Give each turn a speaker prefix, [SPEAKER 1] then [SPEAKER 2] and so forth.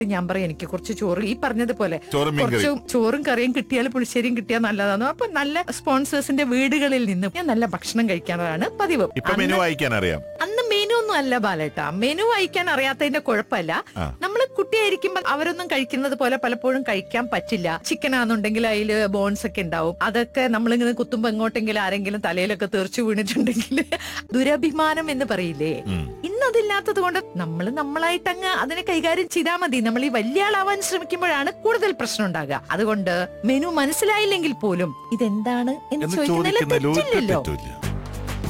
[SPEAKER 1] ഞാൻ പറയും എനിക്ക് കുറച്ച് ചോറ് ഈ പറഞ്ഞതുപോലെ
[SPEAKER 2] ചോറും മീൻ
[SPEAKER 1] കുറച്ച് ചോറും കറിയും കിട്ടിയാൽ പുളിശ്ശേരിയും കിട്ടിയാൽ നല്ലതാണ് അപ്പൊ നല്ല സ്പോൺസേഴ്സിന്റെ വീടുകളിൽ നിന്ന് ഞാൻ നല്ല ഭക്ഷണം കഴിക്കാനാണ് പതിവ്
[SPEAKER 2] ഇപ്പൊ മെനു
[SPEAKER 1] അന്ന്
[SPEAKER 2] വായിക്കാൻ അറിയാം
[SPEAKER 1] അന്ന് മെനു ഒന്നും അല്ല ബാലേട്ടാ മെനു വായിക്കാൻ അറിയാത്തതിന്റെ കുഴപ്പമല്ല
[SPEAKER 2] ആ.
[SPEAKER 1] നമ്മള് കുട്ടിയായിരിക്കുമ്പോ അവരൊന്നും കഴിക്കുന്നത് പോലെ പലപ്പോഴും കഴിക്കാൻ പറ്റില്ല ചിക്കൻ ആണെന്നുണ്ടെങ്കിൽ അതില് ബോൺസ് ഒക്കെ ഉണ്ടാവും അതൊക്കെ നമ്മളിങ്ങനെ കുത്തുമ്പോ എങ്ങോട്ടെങ്കിലും ആരെങ്കിലും തലയിലൊക്കെ തെറിച്ചു വീണിട്ടുണ്ടെങ്കിൽ ദുരഭിമാനം എന്ന് പറയില്ലേ
[SPEAKER 2] ഉം.
[SPEAKER 1] ഇന്ന് അതില്ലാത്തത് കൊണ്ട് നമ്മൾ നമ്മളായിട്ട് അങ്ങ് അതിനെ കൈകാര്യം ചെയ്താൽ മതി നമ്മൾ ഈ വലിയ ആളാവാൻ ശ്രമിക്കുമ്പോഴാണ് കൂടുതൽ പ്രശ്നം ഉണ്ടാകുക അതുകൊണ്ട് മെനു മനസ്സിലായില്ലെങ്കിൽ പോലും ഇതെന്താണ് എന്ന്
[SPEAKER 2] എന്ന്
[SPEAKER 1] ചോദിക്കുന്നതിൽ
[SPEAKER 2] ചോദിക്കുന്നതിൽ ഒരു
[SPEAKER 1] തെറ്റില്ലല്ലോ
[SPEAKER 2] തെറ്റുമില്ല